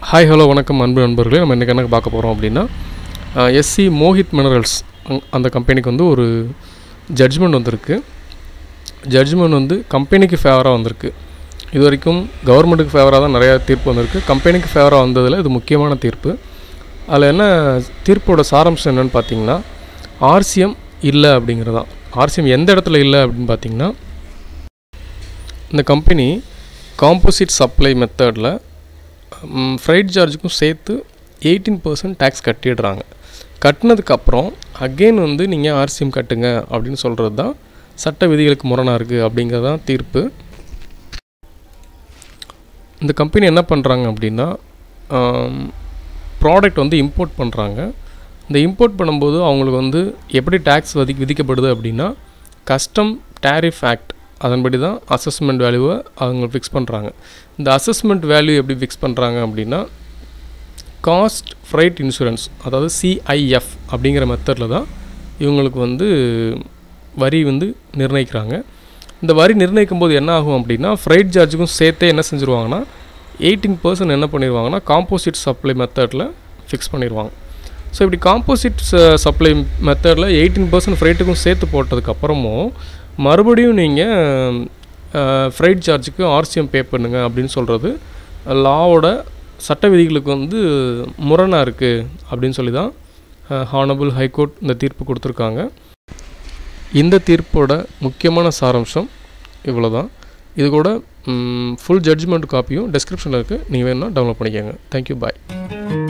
hi hello வணக்கம் அன்பு நண்பர்களே நம்ம இன்றைக்கி என்ன பார்க்க போகிறோம் அப்படின்னா எஸ்சி மோஹித் மினரல்ஸ் அந்த கம்பெனிக்கு வந்து ஒரு ஜட்ஜ்மெண்ட் வந்திருக்கு ஜட்ஜ்மெண்ட் வந்து கம்பெனிக்கு ஃபேவராக வந்திருக்கு இது வரைக்கும் கவர்மெண்ட்டுக்கு ஃபேவராக தான் நிறையா தீர்ப்பு வந்திருக்கு கம்பெனிக்கு ஃபேவராக வந்ததில் இது முக்கியமான தீர்ப்பு அதில் என்ன தீர்ப்போட சாராம்சம் என்னென்னு பார்த்தீங்கன்னா ஆர்சிஎம் இல்லை அப்படிங்கிறதான் ஆர்சிஎம் எந்த இடத்துல இல்லை அப்படின்னு பார்த்தீங்கன்னா இந்த கம்பெனி காம்போசிட் சப்ளை மெத்தடில் ஃப்ரைட் சார்ஜுக்கும் சேர்த்து எயிட்டீன் பர்சன்ட் டேக்ஸ் கட்டிடுறாங்க கட்டினதுக்கப்புறம் அகெயின் வந்து நீங்கள் ஆர்சிஎம் கட்டுங்க அப்படின்னு சொல்கிறது தான் சட்ட விதிகளுக்கு முரணாக இருக்குது அப்படிங்கிறது தான் தீர்ப்பு இந்த கம்பெனி என்ன பண்ணுறாங்க அப்படின்னா ப்ராடக்ட் வந்து இம்போர்ட் பண்ணுறாங்க இந்த இம்போர்ட் பண்ணும்போது அவங்களுக்கு வந்து எப்படி டேக்ஸ் விதி விதிக்கப்படுது அப்படின்னா கஸ்டம் டேரிஃப் ஆக்ட் அதன்படி தான் அசஸ்மெண்ட் வேல்யூவை அவங்க ஃபிக்ஸ் பண்ணுறாங்க இந்த அசஸ்மெண்ட் வேல்யூ எப்படி ஃபிக்ஸ் பண்ணுறாங்க அப்படின்னா காஸ்ட் ஃப்ரைட் இன்சூரன்ஸ் அதாவது சிஐஎஃப் அப்படிங்கிற மெத்தடில் தான் இவங்களுக்கு வந்து வரி வந்து நிர்ணயிக்கிறாங்க இந்த வரி நிர்ணயிக்கும் போது என்ன ஆகும் அப்படின்னா ஃப்ரைட் சார்ஜுக்கும் சேர்த்தே என்ன செஞ்சுருவாங்கன்னா எயிட்டீன் பர்சன்ட் என்ன பண்ணிடுவாங்கன்னா காம்போசிட் சப்ளை மெத்தடில் ஃபிக்ஸ் பண்ணிடுவாங்க ஸோ இப்படி காம்போசிட் சப்ளை மெத்தடில் எயிட்டீன் பர்சன்ட் ஃப்ரைட்டுக்கும் சேர்த்து போட்டதுக்கப்புறமும் மறுபடியும் நீங்கள் ஃப்ரைட் சார்ஜுக்கு ஆர்சிஎம் பே பண்ணுங்கள் அப்படின்னு சொல்கிறது லாவோட சட்ட விதிகளுக்கு வந்து முரணாக இருக்குது அப்படின்னு சொல்லி தான் ஹானபிள் ஹைகோர்ட் இந்த தீர்ப்பு கொடுத்துருக்காங்க இந்த தீர்ப்போட முக்கியமான சாராம்சம் இவ்வளோ தான் இது கூட ஃபுல் ஜட்ஜ்மெண்ட் காப்பியும் டிஸ்கிரிப்ஷனில் இருக்குது நீங்கள் வேணும்னா டவுன்லோட் பண்ணிக்கோங்க தேங்க்யூ பாய்